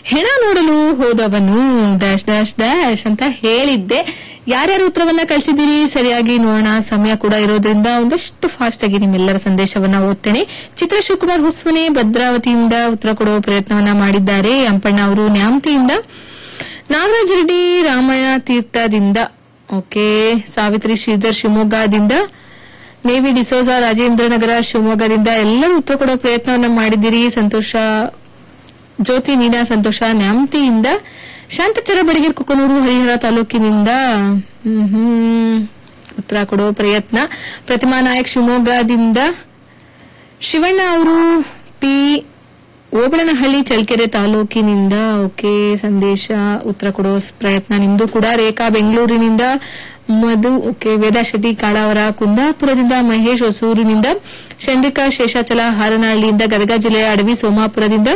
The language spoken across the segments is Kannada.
ಹೆಣ ನೋಡಲು ಹೋದವನು ಡ್ಯಾಶ್ ಡ್ಯಾಶ್ ಡ್ಯಾಶ್ ಅಂತ ಹೇಳಿದ್ದೆ ಯಾರ್ಯಾರು ಉತ್ತರವನ್ನ ಕಳಿಸಿದ್ದೀರಿ ಸರಿಯಾಗಿ ನೋಡೋಣ ಸಮಯ ಕೂಡ ಇರೋದ್ರಿಂದ ಒಂದಷ್ಟು ಫಾಸ್ಟ್ ಆಗಿ ನಿಮ್ಮೆಲ್ಲರ ಸಂದೇಶವನ್ನ ಓದ್ತೇನೆ ಚಿತ್ರ ಶಿವಕುಮಾರ್ ಹುಸ್ವನೆ ಭದ್ರಾವತಿಯಿಂದ ಉತ್ತರ ಕೊಡುವ ಪ್ರಯತ್ನವನ್ನ ಮಾಡಿದ್ದಾರೆ ಅಂಪಣ್ಣ ಅವರು ನ್ಯಾಮತಿಯಿಂದ ನಾಗರಾಜ್ ರೆಡ್ಡಿ ರಾಮಣ್ಣ ತೀರ್ಥದಿಂದ ಓಕೆ ಸಾವಿತ್ರಿ ಶ್ರೀಧರ್ ಶಿವಮೊಗ್ಗದಿಂದ ನೇವಿ ಡಿಸೋಜ ರಾಜೇಂದ್ರ ನಗರ ಶಿವಮೊಗ್ಗದಿಂದ ಎಲ್ಲರೂ ಉತ್ತರ ಕೊಡೋ ಪ್ರಯತ್ನವನ್ನ ಮಾಡಿದ್ದೀರಿ ಸಂತೋಷ ಜ್ಯೋತಿ ನೀನಾ ಸಂತೋಷ ನ್ಯಾಮತಿಯಿಂದ ಶಾಂತಚರ ಬಡಗೇರ್ ಕುಕನೂರು ಹರಿಹರ ತಾಲೂಕಿನಿಂದ ಹ್ಮ್, ಹ್ಮ್, ಉತ್ತರ ಕೊಡೋ ಪ್ರಯತ್ನ ಪ್ರತಿಮಾ ನಾಯಕ್ ಶಿವಮೊಗ್ಗದಿಂದ ಶಿವಣ್ಣ ಅವರು ಪಿ ಓಬಳನಹಳ್ಳಿ ಚಳ್ಳಕೆರೆ ತಾಲೂಕಿನಿಂದ ಓಕೆ ಸಂದೇಶ ಉತ್ತರ ಕೊಡೋ ಪ್ರಯತ್ನ ನಿಮ್ದು ಕೂಡ ರೇಖಾ ಬೆಂಗಳೂರಿನಿಂದ ಮಧು ಓಕೆ ವೇದಾ ಶೆಟ್ಟಿ ಕಾಳಾವರ ಕುಂದಾಪುರದಿಂದ ಮಹೇಶ್ ಹೊಸೂರಿನಿಂದ ಚಂದ್ರಿಕಾ ಶೇಷಾಚಲ ಹಾರನಹಳ್ಳಿಯಿಂದ ಗದಗ ಜಿಲ್ಲೆಯ ಅಡವಿ ಸೋಮಾಪುರದಿಂದ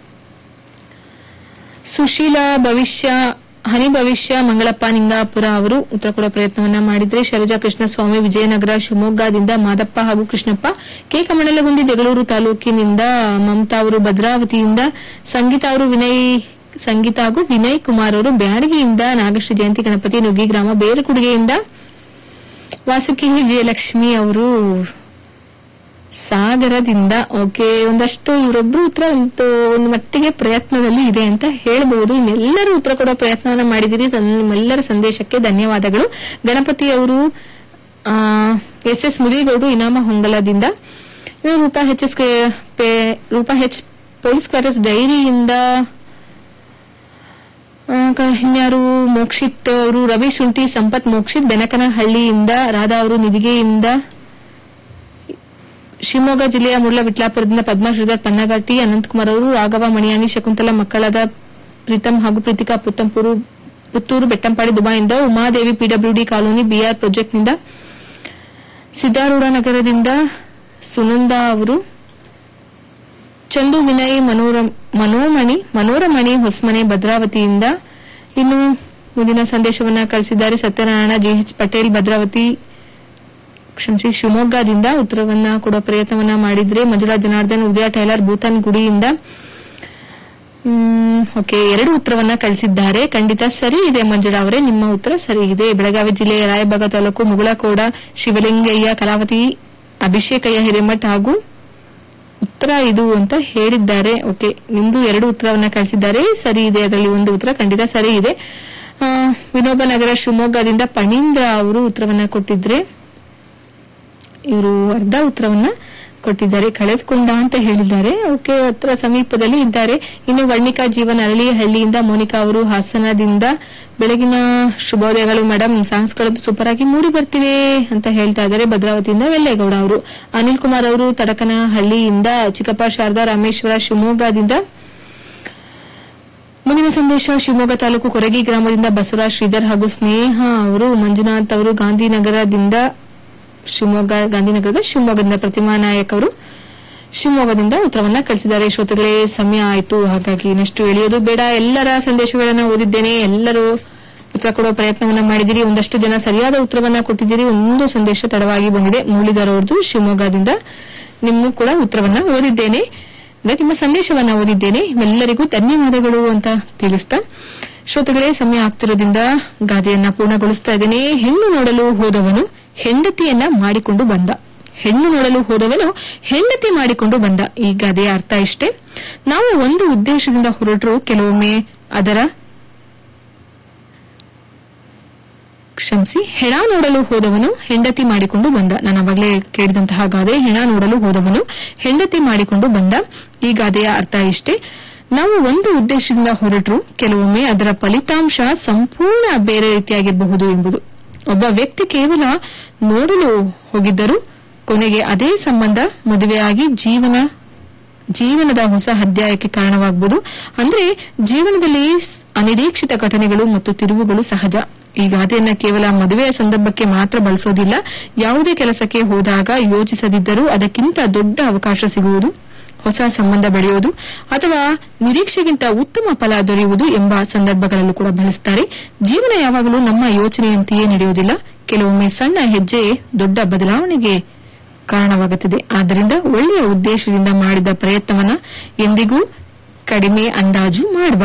ಸುಶೀಲಾ ಭವಿಷ್ಯ ಹನಿ ಭವಿಷ್ಯ ಮಂಗಳಪ್ಪ ನಿಂಗಾಪುರ ಅವರು ಉತ್ತರ ಕೊಡೋ ಪ್ರಯತ್ನವನ್ನ ಮಾಡಿದ್ರೆ ಶೈಲಜಾ ಕೃಷ್ಣಸ್ವಾಮಿ ವಿಜಯನಗರ ಶಿವಮೊಗ್ಗದಿಂದ ಮಾದಪ್ಪ ಹಾಗೂ ಕೃಷ್ಣಪ್ಪ ಕೆ ಕಮಂಡಲಗುಂದಿ ಜಗಳೂರು ತಾಲೂಕಿನಿಂದ ಮಮತಾ ಅವರು ಭದ್ರಾವತಿಯಿಂದ ಸಂಗೀತ ಅವರು ವಿನಯ್ ಸಂಗೀತ ಹಾಗೂ ವಿನಯ್ ಕುಮಾರ್ ಅವರು ಬ್ಯಾಡಗಿಯಿಂದ ನಾಗಶ್ರೀ ಜಯಂತಿ ಗಣಪತಿ ನುಗ್ಗಿ ಗ್ರಾಮ ಬೇರುಕುಡುಗೆಯಿಂದ ವಾಸುಕಿ ವಿಜಯಲಕ್ಷ್ಮಿ ಅವರು ಸಾಗರದಿಂದ ಓಕೆ ಒಂದಷ್ಟು ಇವರೊಬ್ರು ಉತ್ತರ ಒಂದು ಒಂದು ಮಟ್ಟಿಗೆ ಪ್ರಯತ್ನದಲ್ಲಿ ಇದೆ ಅಂತ ಹೇಳ್ಬಹುದು ಇನ್ನೆಲ್ಲರೂ ಉತ್ತರ ಕೊಡೋ ಪ್ರಯತ್ನವನ್ನ ಮಾಡಿದಿರಿ ಸನ್- ನಿಮ್ಮೆಲ್ಲರ ಸಂದೇಶಕ್ಕೆ ಧನ್ಯವಾದಗಳು ಗಣಪತಿ ಅವರು ಎಸ್ ಎಸ್ ಮುದಿಗೌಡರು ಇನಾಮ ಹೊಂಗಲದಿಂದ ಇವರು Roopa H S Roopa H police quarters ಡೈರಿಯಿಂದ ಆ, ಕ- ಇನ್ಯಾರು ಮೋಕ್ಷಿತ್ ಅವರು ರವಿ ಶುಂಠಿ ಸಂಪತ್ ಮೋಕ್ಷಿತ್ ಬೆನಕನಹಳ್ಳಿಯಿಂದ ರಾಧಾ ಅವರು ನಿಧಿಗೆಯಿಂದ ಶಿವಮೊಗ್ಗ ಜಿಲ್ಲೆಯ ಮುರ್ಲ ವಿಟ್ಲಾಪುರದಿಂದ ಪದ್ಮಾ ಶ್ರೀಧರ್ ಪನ್ನಗಟ್ಟಿ ಅನಂತಕುಮಾರ್ ಅವರು ರಾಘವ ಮಣಿಯಾನಿ ಶಕುಂತಲ ಮಕ್ಕಳಾದ ಪ್ರೀತಮ್ ಹಾಗೂ ಪ್ರೀತಿಕಾ ಪುತ್ತಂಪುರು ಪುತ್ತೂರು ಬೆಟ್ಟಂಪಾಡಿ ದುಬಾಯಿಂದ ಉಮಾದೇವಿ ಪಿಡಬ್ಲ್ಯೂಡಿ ಕಾಲೋನಿ ಬಿಆರ್ ಪ್ರಾಜೆಕ್ಟ್ನಿಂದ ಸಿದ್ದಾರೂಢ ನಗರದಿಂದ ಸುನಂದಾ ಅವರು ಚಂದು ವಿನಯ್ ಮನೋರಮ್ ಮನೋಮಣಿ ಮನೋರಮಣಿ ಹೊಸ್ಮನೆ ಭದ್ರಾವತಿಯಿಂದ ಇನ್ನು ಮುಂದಿನ ಸಂದೇಶವನ್ನ ಕಳಿಸಿದ್ದಾರೆ ಸತ್ಯನಾರಾಯಣ ಜಿಎಚ್ ಪಟೇಲ್ ಭದ್ರಾವತಿ ಕ್ಷಮಿಸಿ ಶಿವಮೊಗ್ಗದಿಂದ ಉತ್ತರವನ್ನ ಕೊಡೋ ಪ್ರಯತ್ನವನ್ನ ಮಾಡಿದ್ರೆ ಮಂಜುಳಾ ಜನಾರ್ದನ್ ಉದಯ ಟೈಲರ್ ಭೂತನ್ ಗುಡಿಯಿಂದ ಓಕೆ ಎರಡು ಉತ್ತರವನ್ನ ಕಳಿಸಿದ್ದಾರೆ ಖಂಡಿತ ಸರಿ ಇದೆ ಮಂಜುಳಾ ಅವರೇ ನಿಮ್ಮ ಉತ್ತರ ಸರಿ ಇದೆ ಬೆಳಗಾವಿ ಜಿಲ್ಲೆಯ ರಾಯಬಾಗ ತಾಲೂಕು ಮುಗುಳಕೋಡ ಶಿವಲಿಂಗಯ್ಯ ಕಲಾವತಿ ಅಭಿಷೇಕಯ್ಯ ಹಿರೇಮಠ್ ಹಾಗೂ ಉತ್ತರ ಇದು ಅಂತ ಹೇಳಿದ್ದಾರೆ ಓಕೆ ನಿಮ್ದು ಎರಡು ಉತ್ತರವನ್ನ ಕಳಿಸಿದ್ದಾರೆ ಸರಿ ಇದೆ ಅದರಲ್ಲಿ ಒಂದು ಉತ್ತರ ಖಂಡಿತ ಸರಿ ಇದೆ ಆ, ವಿನೋಬ ನಗರ ಶಿವಮೊಗ್ಗದಿಂದ ಪಣೀಂದ್ರ ಅವರು ಉತ್ತರವನ್ನ ಕೊಟ್ಟಿದ್ರೆ ಇವರು ಅರ್ಧ ಉತ್ತರವನ್ನ ಕೊಟ್ಟಿದ್ದಾರೆ ಕಳೆದುಕೊಂಡ ಅಂತ ಹೇಳಿದ್ದಾರೆ ಓಕೆ ಹತ್ರ ಸಮೀಪದಲ್ಲಿ ಇದ್ದಾರೆ ಇನ್ನು ವರ್ಣಿಕಾ ಜೀವನ್ ಅರಳಿಹಳ್ಳಿಯಿಂದ ಮೋನಿಕಾ ಅವರು ಹಾಸನದಿಂದ ಬೆಳಗಿನ ಶುಭೋದಯಗಳು ಮೇಡಮ್ ಸಾಂಗ್ಸ್ಗಳದ್ದು ಸೂಪರ್ ಆಗಿ ಮೂಡಿ ಬರ್ತಿವೆ ಅಂತ ಹೇಳ್ತಾ ಇದ್ದಾರೆ ಭದ್ರಾವತಿಯಿಂದ ವೆಲ್ಲೇಗೌಡ ಅವರು ಅನಿಲ್ ಕುಮಾರ್ ಅವರು ತಡಕನಹಳ್ಳಿಯಿಂದ ಚಿಕ್ಕಪ್ಪ ಶಾರದಾ ರಾಮೇಶ್ವರ ಶಿವಮೊಗ್ಗದಿಂದ ಮುಂದಿನ ಸಂದೇಶ ಶಿವಮೊಗ್ಗ ತಾಲೂಕು ಕೊರಗಿ ಗ್ರಾಮದಿಂದ ಬಸವರಾಜ್ ಶ್ರೀಧರ್ ಹಾಗೂ ಸ್ನೇಹ ಅವರು ಮಂಜುನಾಥ್ ಅವರು ಗಾಂಧಿನಗರದಿಂದ ಶಿವಮೊಗ್ಗ ಗಾಂಧಿನಗರದ ಶಿವಮೊಗ್ಗದಿಂದ ಪ್ರತಿಮಾ ನಾಯಕ್ ಅವರು ಶಿವಮೊಗ್ಗದಿಂದ ಉತ್ತರವನ್ನ ಕಳಿಸಿದ್ದಾರೆ ಶ್ರೋತೃಗಳೇ ಸಮಯ ಆಯ್ತು ಹಾಗಾಗಿ ಇನ್ನಷ್ಟು ಎಳೆಯೋದು ಬೇಡ ಎಲ್ಲರ ಸಂದೇಶಗಳನ್ನ ಓದಿದ್ದೇನೆ ಎಲ್ಲರೂ ಉತ್ತರ ಕೊಡೋ ಪ್ರಯತ್ನವನ್ನ ಮಾಡಿದಿರಿ ಒಂದಷ್ಟು ಜನ ಸರಿಯಾದ ಉತ್ತರವನ್ನ ಕೊಟ್ಟಿದ್ದೀರಿ ಒಂದು ಸಂದೇಶ ತಡವಾಗಿ ಬಂದಿದೆ ಮುರಳೀಧರ್ ಅವ್ರದ್ದು ಶಿವಮೊಗ್ಗದಿಂದ ನಿಮ್ಮ ಕೂಡ ಉತ್ತರವನ್ನ ಓದಿದ್ದೇನೆ ಅಂದ್ರೆ ನಿಮ್ಮ ಸಂದೇಶವನ್ನ ಓದಿದ್ದೇನೆ ಎಲ್ಲರಿಗೂ ಧನ್ಯವಾದಗಳು ಅಂತ ತಿಳಿಸ್ತಾ ಶ್ರೋತೃಗಳೇ ಸಮಯ ಆಗ್ತಿರೋದ್ರಿಂದ ಗಾದೆಯನ್ನ ಪೂರ್ಣಗೊಳಿಸ್ತಾ ಇದ್ದೇನೆ ಹೆಣ್ಣು ನೋಡಲು ಹೋದವನು ಹೆಂಡತಿಯನ್ನ ಮಾಡಿಕೊಂಡು ಬಂದ ಹೆಣ್ಣು ನೋಡಲು ಹೋದವನು ಹೆಂಡತಿ ಮಾಡಿಕೊಂಡು ಬಂದ ಈ ಗಾದೆಯ ಅರ್ಥ ಇಷ್ಟೇ ನಾವು ಒಂದು ಉದ್ದೇಶದಿಂದ ಹೊರಟರು ಕೆಲವೊಮ್ಮೆ ಅದರ ಕ್ಷಮಿಸಿ ಹೆಣ ನೋಡಲು ಹೋದವನು ಹೆಂಡತಿ ಮಾಡಿಕೊಂಡು ಬಂದ ನಾನು ಅವಾಗಲೇ ಕೇಳಿದಂತಹ ಗಾದೆ ಹೆಣ ನೋಡಲು ಹೋದವನು ಹೆಂಡತಿ ಮಾಡಿಕೊಂಡು ಬಂದ ಈ ಗಾದೆಯ ಅರ್ಥ ಇಷ್ಟೇ ನಾವು ಒಂದು ಉದ್ದೇಶದಿಂದ ಹೊರಟರು ಕೆಲವೊಮ್ಮೆ ಅದರ ಫಲಿತಾಂಶ ಸಂಪೂರ್ಣ ಬೇರೆ ರೀತಿಯಾಗಿರಬಹುದು ಎಂಬುದು ಒಬ್ಬ ವ್ಯಕ್ತಿ ಕೇವಲ ನೋಡಲು ಹೋಗಿದ್ದರು ಕೊನೆಗೆ ಅದೇ ಸಂಬಂಧ ಮದುವೆಯಾಗಿ ಜೀವನ ಜೀವನದ ಹೊಸ ಅಧ್ಯಾಯಕ್ಕೆ ಕಾರಣವಾಗಬಹುದು ಅಂದ್ರೆ ಜೀವನದಲ್ಲಿ ಸ್- ಅನಿರೀಕ್ಷಿತ ಘಟನೆಗಳು ಮತ್ತು ತಿರುವುಗಳು ಸಹಜ ಈ ಗಾದೆಯನ್ನ ಕೇವಲ ಮದುವೆಯ ಸಂದರ್ಭಕ್ಕೆ ಮಾತ್ರ ಬಳಸೋದಿಲ್ಲ ಯಾವುದೇ ಕೆಲಸಕ್ಕೆ ಹೋದಾಗ ಯೋಚಿಸದಿದ್ದರೂ ಅದಕ್ಕಿಂತ ದೊಡ್ಡ ಅವಕಾಶ ಸಿಗುವುದು ಹೊಸ ಸಂಬಂಧ ಬೆಳೆಯುವುದು ಅಥವಾ ನಿರೀಕ್ಷೆಗಿಂತ ಉತ್ತಮ ಫಲ ದೊರೆಯುವುದು ಎಂಬ ಸಂದರ್ಭಗಳಲ್ಲೂ ಕೂಡ ಬಳಸ್ತಾರೆ ಜೀವನ ಯಾವಾಗಲೂ ನಮ್ಮ ಯೋಚನೆಯಂತೆಯೇ ನಡೆಯುವುದಿಲ್ಲ ಕೆಲವೊಮ್ಮೆ ಸಣ್ಣ ಹೆಜ್ಜೆ ದೊಡ್ಡ ಬದಲಾವಣೆಗೆ ಕಾರಣವಾಗುತ್ತದೆ ಆದ್ದರಿಂದ ಒಳ್ಳೆಯ ಉದ್ದೇಶದಿಂದ ಮಾಡಿದ ಪ್ರಯತ್ನವನ್ನ ಎಂದಿಗೂ ಕಡಿಮೆ ಅಂದಾಜು ಮಾಡಬಾರದು